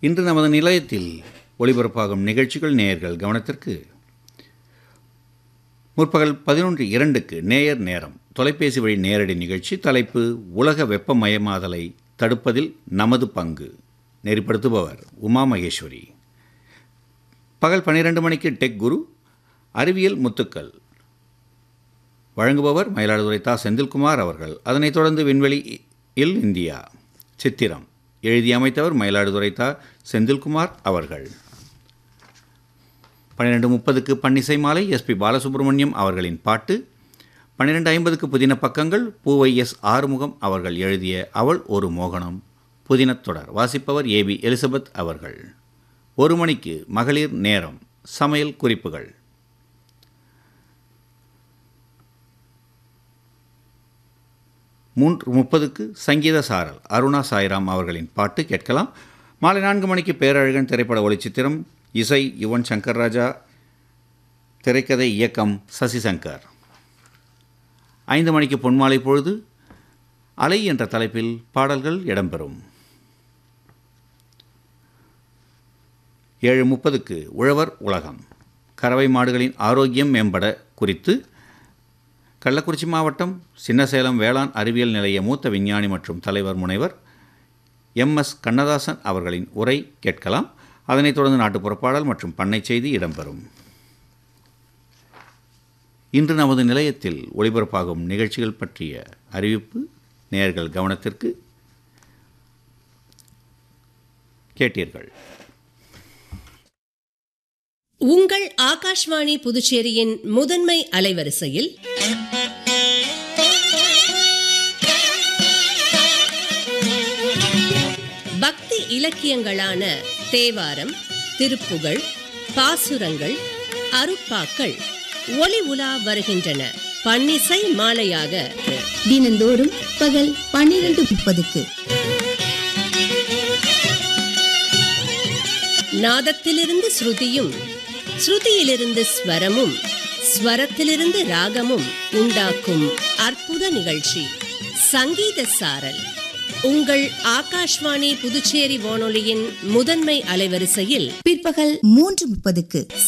இன்று நமது நிலையத்தில் ஒளிபரப்பாகும் நிகழ்ச்சிகள் நேயர்கள் கவனத்திற்கு முற்பகல் பதினொன்று இரண்டுக்கு நேயர் நேரம் தொலைபேசி வழி நேரடி நிகழ்ச்சி தலைப்பு உலக வெப்பமயமாதலை தடுப்பதில் நமது பங்கு நெறிப்படுத்துபவர் உமா மகேஸ்வரி பகல் பன்னிரண்டு மணிக்கு டெக் குரு அறிவியல் முத்துக்கள் வழங்குபவர் மயிலாடுதுறை தா செந்தில்குமார் அவர்கள் அதனைத் தொடர்ந்து விண்வெளி இல் இந்தியா சித்திரம் எழுதி அமைத்தவர் மயிலாடுதுறை தா செந்தில்குமார் அவர்கள் பன்னிரெண்டு முப்பதுக்கு பன்னிசை மாலை எஸ்பி பாலசுப்ரமணியம் அவர்களின் பாட்டு பன்னிரெண்டு ஐம்பதுக்கு புதின பக்கங்கள் பூவை எஸ் ஆறுமுகம் அவர்கள் எழுதிய அவள் ஒரு மோகனம் புதினத் தொடர் வாசிப்பவர் ஏபி எலிசபெத் அவர்கள் ஒரு மணிக்கு மகளிர் நேரம் சமையல் குறிப்புகள் மூன்று முப்பதுக்கு சங்கீத சாரல் அருணா சாய்ராம் அவர்களின் பாட்டு கேட்கலாம் மாலை நான்கு மணிக்கு பேரழகன் திரைப்பட ஒளிச்சித்திரம் இசை யுவன் சங்கர் ராஜா திரைக்கதை இயக்கம் சசிசங்கர் ஐந்து மணிக்கு பொன்மாலை பொழுது அலை என்ற தலைப்பில் பாடல்கள் இடம்பெறும் ஏழு முப்பதுக்கு உழவர் உலகம் கறவை மாடுகளின் ஆரோக்கியம் மேம்பட குறித்து கள்ளக்குறிச்சி மாவட்டம் சின்னசேலம் வேளாண் அறிவியல் நிலைய மூத்த விஞ்ஞானி மற்றும் தலைவர் முனைவர் எம் எஸ் கண்ணதாசன் அவர்களின் உரை கேட்கலாம் அதனைத் தொடர்ந்து நாட்டுப்புற பாடல் மற்றும் பண்ணை செய்தி இடம்பெறும் இன்று நமது நிலையத்தில் ஒளிபரப்பாகும் நிகழ்ச்சிகள் பற்றிய அறிவிப்பு நேயர்கள் கவனத்திற்கு கேட்டீர்கள் உங்கள் ஆகாஷ்வாணி புதுச்சேரியின் முதன்மை அலைவரிசையில் பக்தி இலக்கியங்களான தேவாரம் திருப்புகழ் பாசுரங்கள் அருப்பாக்கள் ஒலி உலா வருகின்றன பன்னிசை மாலையாக தினந்தோறும் பகல் பன்னிரண்டு முப்பதுக்கு நாதத்திலிருந்து ஸ்ருதியும் ஸ்ருதியிலிருந்து ஸ்வரமும் ஸ்வரத்திலிருந்து ராகமும் உண்டாக்கும் அற்புத நிகழ்ச்சி சங்கீத சாரல் உங்கள் ஆகாஷ்வாணி புதுச்சேரி வானொலியின் முதன்மை அலைவரிசையில் பிற்பகல் மூன்று முப்பதுக்கு